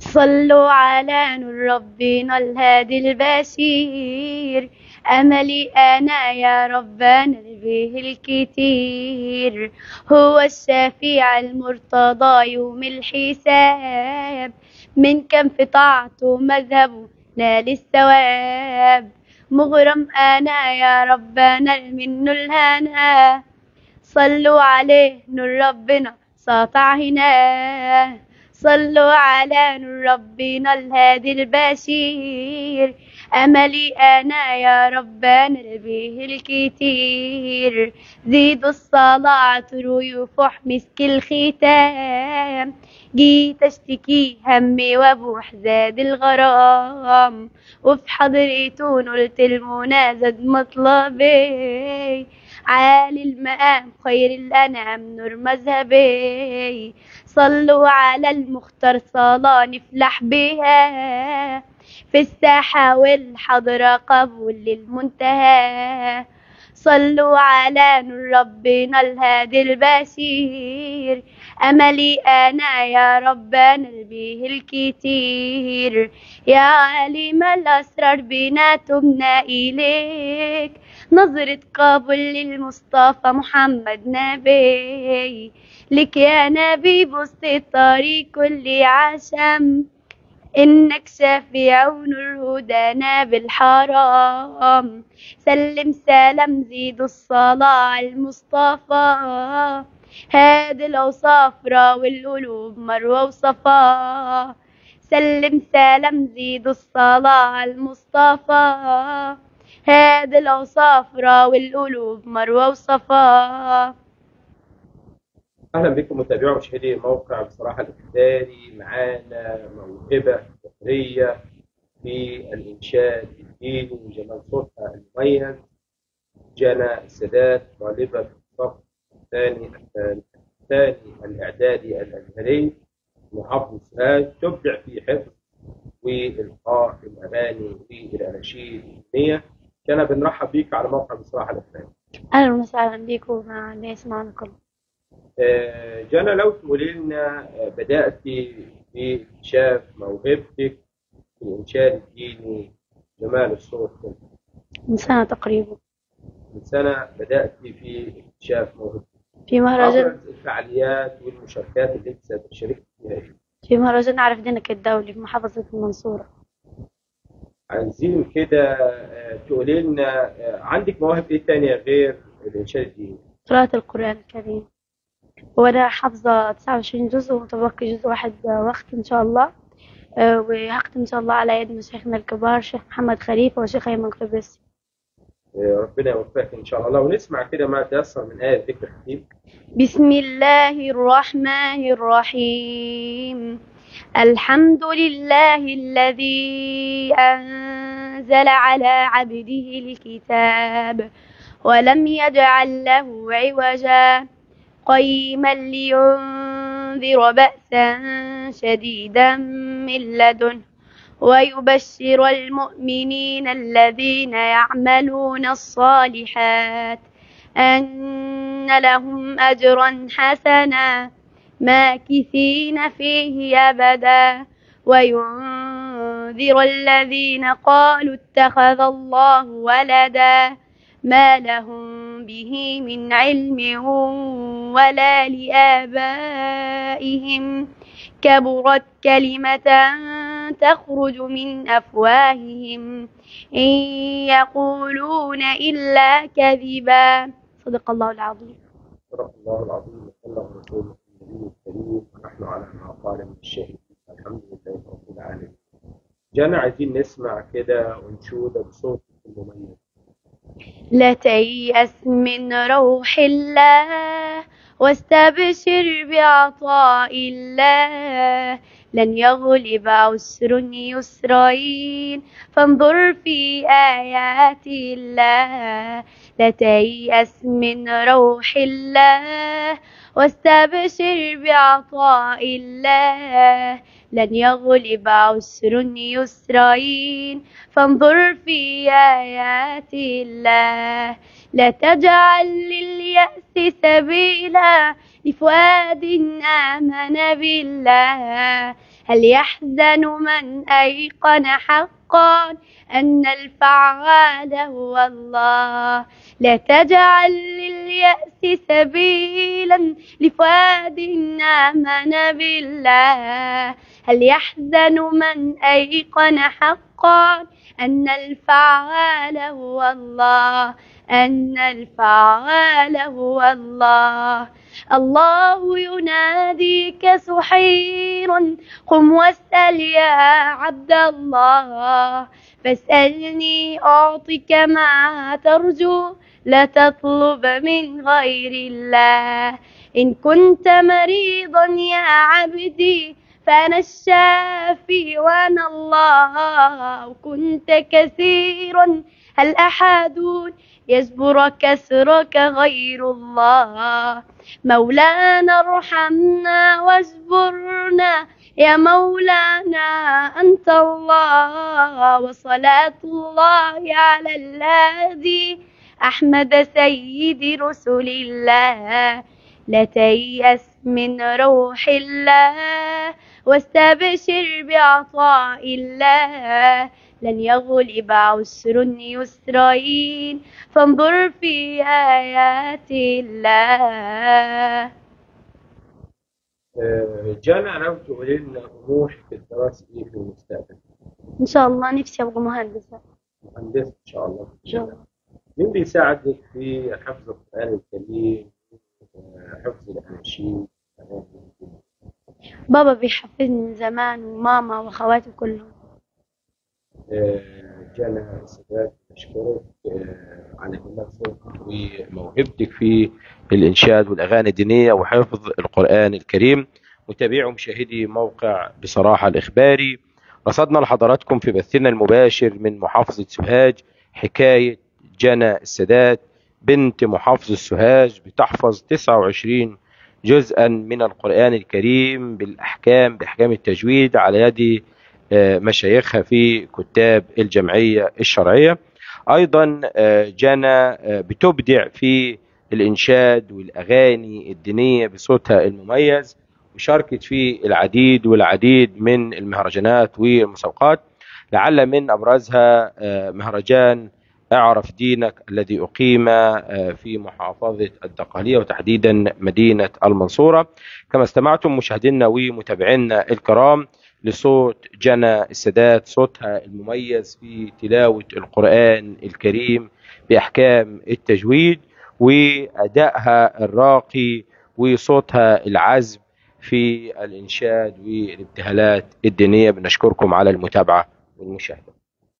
صلوا على نور ربنا الهادي البشير أملي أنا يا ربنا به الكتير هو الشفيع المرتضى يوم الحساب من كم في طاعته مذهبه نال الثواب مغرم أنا يا ربنا منه الهنا صلوا عليه نور ربنا ساطع هنا صلوا على نور ربنا الهادي البشير أملي أنا يا ربنا به الكتير زيدوا الصلاة ويفح مسك الختام جيت اشتكي همي وابوح زاد الغرام وفي حضرته قلت المنى زاد مطلبي عالي المقام خير الأنعام نور مذهبي صلوا على المختار صلاة نفلح بها في الساحة والحضرة قبول للمنتهى صلوا على نور ربنا الهادي البشير أملي أنا يا ربنا به الكتير يا عالم الأسرار بنا تبنى إليك نظرة قبول للمصطفى محمد نبي لك يا نبي بسط الطريق كل عشم إنك شفيع ونور هدانا بالحرام سلم سلام زيد الصلاة على المصطفى هاد الأوصاف راوي القلوب مروة وصفا سلم سلام زيد الصلاة على المصطفى هاد الأوصاف راوي القلوب مروة وصفا اهلا بكم متابعي ومشاهدي الموقع بصراحه الابتدائي معانا موهبه فطريه في الانشاد الديني وجمال صوتها المميز جنى السادات طالبه الصف الثاني الثاني الاعدادي الازهري محافظ سوهاج تبدع في حفظ والقاء الاغاني والاناشيد الدينيه كان بنرحب بيك على موقع بصراحه الابتدائي أهلا وسهلا بيكم ومع اللي يسمعنا كله آه، جانا لو تقولي لنا آه، بدأت في اكتشاف موهبتك في الإنشاد الديني جمال الصوت من سنة تقريبا من سنة بدأت في اكتشاف موهبتك في مهرجان أبرز الفعاليات والمشاركات اللي أنت شاركت فيها إيه؟ في مهرجان عرف دينك الدولي في محافظة المنصورة عايزين كده آه، تقولي لنا آه، عندك مواهب إيه تانية غير الإنشاد الديني؟ قراءة القرآن الكريم وأنا حافظة 29 جزء ومتبقي جزء واحد وقت إن شاء الله آه، وهختم إن شاء الله على يد مشايخنا الكبار شيخ محمد خليفة وشيخ أيمن قبسي آه، ربنا يوفقك إن شاء الله ونسمع كده ما تيسر من آية ذكر حكيم بسم الله الرحمن الرحيم الحمد لله الذي أنزل على عبده الكتاب ولم يجعل له عوجا قيما لينذر بأسا شديدا من لدنه ويبشر المؤمنين الذين يعملون الصالحات أن لهم أجرا حسنا ماكثين فيه أبدا وينذر الذين قالوا اتخذ الله ولدا ما لهم به من علم ولا لآبائهم كبرت كلمة تخرج من أفواههم إن يقولون إلا كذبا صدق الله العظيم صدق الله العظيم وصلى رسوله النبي الكريم ونحن على ما قال من الشهيد الحمد لله رب العالمين جانا عايزين نسمع كده ونشودة بصوت المميز لا تيأس من روح الله واستبشر بعطاء الله لن يغلب عسر يسرين فانظر في آيات الله لا تيأس من روح الله واستبشر بعطاء الله لن يغلب عسر يسرين فانظر في آيات الله لا تجعل لليأس سبيلا لفؤاد آمن بالله هل يحزن من أيقن حقا أن الفعال هو الله لا تجعل لليأس سبيلا لفؤاد آمن بالله هل يحزن من أيقن حقا أن الفعال هو الله أن الفعال هو الله الله يناديك سحيرا قم واسأل يا عبد الله فاسألني أعطك ما ترجو لا تطلب من غير الله إن كنت مريضا يا عبدي فأنا الشافي وأنا الله كنت كثيرا هل أحد يجبر كسرك غير الله مولانا ارحمنا واجبرنا يا مولانا أنت الله وصلاة الله على الذي أحمد سيد رسل الله لا تيأس من روح الله واستبشر بعطاء الله لن يغلب عسر يسرين فانظر في آيات الله آه، جانا لو تقولي لنا طموحك الدراسي ايه في المستقبل؟ إن شاء الله نفسي أبقى مهندسة مهندس ان شاء الله إن شاء الله مين بيساعدك في حفظ القرآن الكريم آه، حفظ الأناشيد بابا بيحفزني من زمان وماما وأخواتي كلهم آه، جانا السادات نشكرك آه، على همك صوتك وموهبتك في الإنشاد والأغاني الدينية وحفظ القرآن الكريم متابعي ومشاهدي موقع بصراحة الإخباري رصدنا لحضراتكم في بثنا المباشر من محافظة سوهاج حكاية جنى السادات بنت محافظ السوهاج بتحفظ 29 جزءا من القرآن الكريم بالأحكام بأحكام التجويد على يد آه، مشايخها في كتاب الجمعية الشرعية أيضا آه، جنى آه، بتبدع في الإنشاد والأغاني الدينية بصوتها المميز وشاركت في العديد والعديد من المهرجانات والمسابقات لعل من أبرزها آه، مهرجان اعرف دينك الذي أقيم آه، في محافظة الدقهلية وتحديدا مدينة المنصورة كما استمعتم مشاهدينا ومتابعينا الكرام لصوت جنى السادات صوتها المميز في تلاوة القرآن الكريم بأحكام التجويد وأدائها الراقي وصوتها العذب في الإنشاد والابتهالات الدينية بنشكركم على المتابعة والمشاهدة